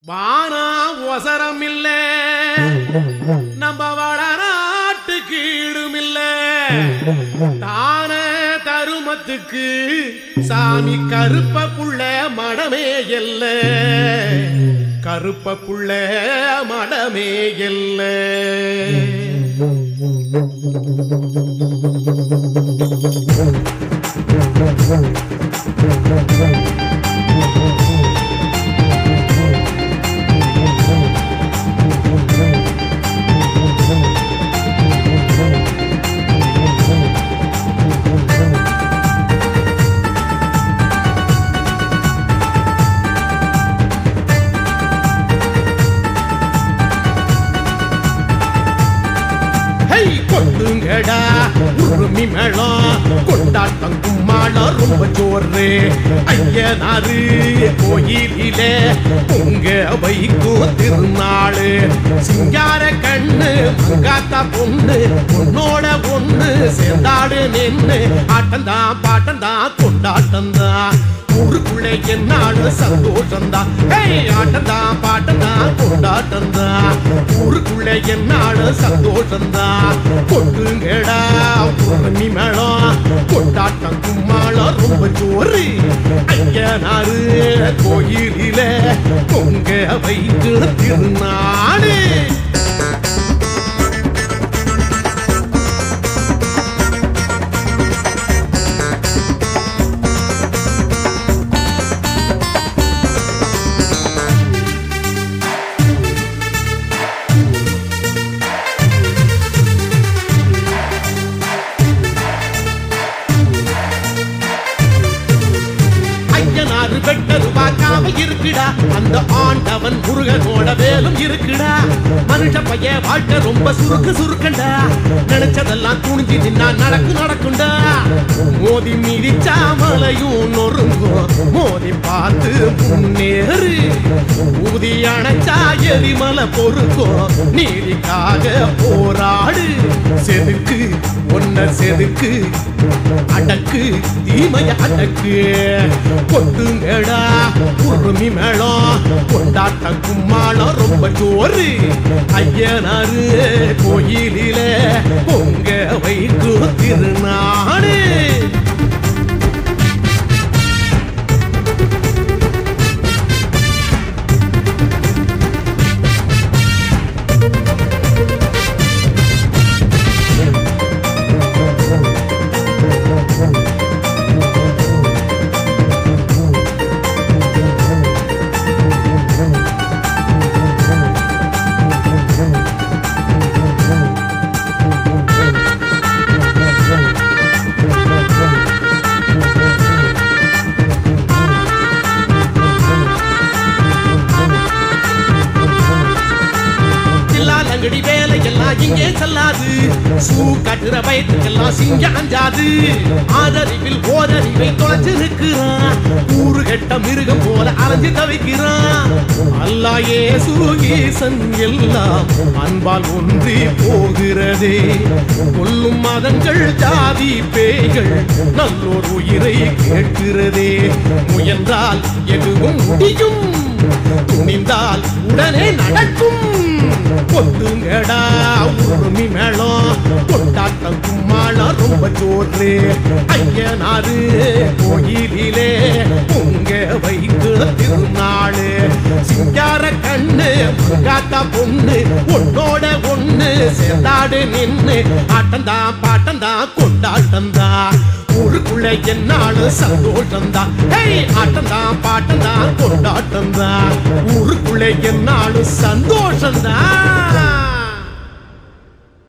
வானா ஒசரம் இல்ல நம்ம வளநாட்டு கீழும் இல்ல தான தருமத்துக்கு சாமி கருப்ப புள்ள மடமே எல்ல கருப்ப புள்ள மடமே எல்ல ஹை கொட்டுங்கடா உருமி மேளம் கொண்டாட்டம் கும்மாளம் ரொம்ப ஜோரு ஐயனாரு கோயிலிலே உங்க வைக்கும் திருநாளு சிங்கார கண்ணு மங்காத்தா பொண்ணு உன்னோட ஒண்ணு சேர்ந்தாடு நின்னு ஆட்டம்தான் பாட்டம்தான் கொண்டாட்டம்தான் ஊருக்குள்ளே என்னாலும் சந்தோஷம்தான் ஏய் ஆட்டம்தான் பாட்டம்தான் கொண்டாட்டம்தான் ஊருக்குள்ளே என்னாலும் சந்தோஷம்தான் கொட்டுங்கடா பூர்ணமி மேளம் கொண்டாட்டம் கும்மாளம் ரொம்ப ஜோறு ஐயனாரு கோயிலில பொங்க வைத்து திருநாடு ஐயனாறு வெட்டது பார்க்காம இருக்குடா அந்த ஆண்டவன் முருகனோட வேலும் இருக்குடா மனுஷ பைய வாழ்க்கை ரொம்ப சுருக்கு சுருக்கண்டா நினைச்சதெல்லாம் துணிஞ்சு நின்னா நடக்கு நடக்குண்டா மோதி மிதிச்சா மலையும் நொறுங்கும் மோதி பார்த்து முன்னேறு ஊதி அணைச்சா எரிமலை பொறுக்கும் நீதிக்காக போராடு செதுக்கு ஒன்ன செதுக்கு அடக்கு தீமைய அடக்கு கொட்டுங்கடா உருமி மேளம் கொண்டாட்ட கும்மாளம் ரொம்ப ஜோறு ஐயனாரு கோயிலில பொங்க வைக்கு திருநாடு சில்லாலங்கடி வேலையெல்லாம் இங்கே செல்லாது சூ கட்டுற வயத்துக்கெல்லாம் சிங்க அஞ்சாது ஆதறிவில் ஓரறிவை தொலைச்சு நிற்கிறான் ஊரு கெட்ட மிருகம் போல அலைஞ்சு தவிக்கிறான் அல்லா ஏசு ஈசன் எல்லாம் அன்பால் ஒன்றி போகிறதே கொல்லும் மதங்கள் ஜாதி பேய்கள் நல்லோர் உயிரை கேட்கிறதே முயன்றால் எதுவும் முடியும் துணிந்தால் உடனே நடக்கும் கொட்டுங்கடா உருமி மேளம் கொண்டாட்டம் கும்மாளம் ரொம்ப ஜோறு ஐயனாரு கோயிலிலே பொங்க வைத்து திருநாளு சிங்கார கண்ணு காத்தா பொண்ணு உன்னோட ஒண்ணு சேர்ந்தாடு நின்னு ஆட்டம்தான் பாட்டம்தான் கொண்டாட்டம்தான் ஊருக்குள்ள என்னாலும் சந்தோஷம்தான் ஹேய் ஆட்டம்தான் பாட்டம்தான் கொண்டாட்டம்தான் ஊருக்குள்ள என்னாலும் சந்தோஷம்தான்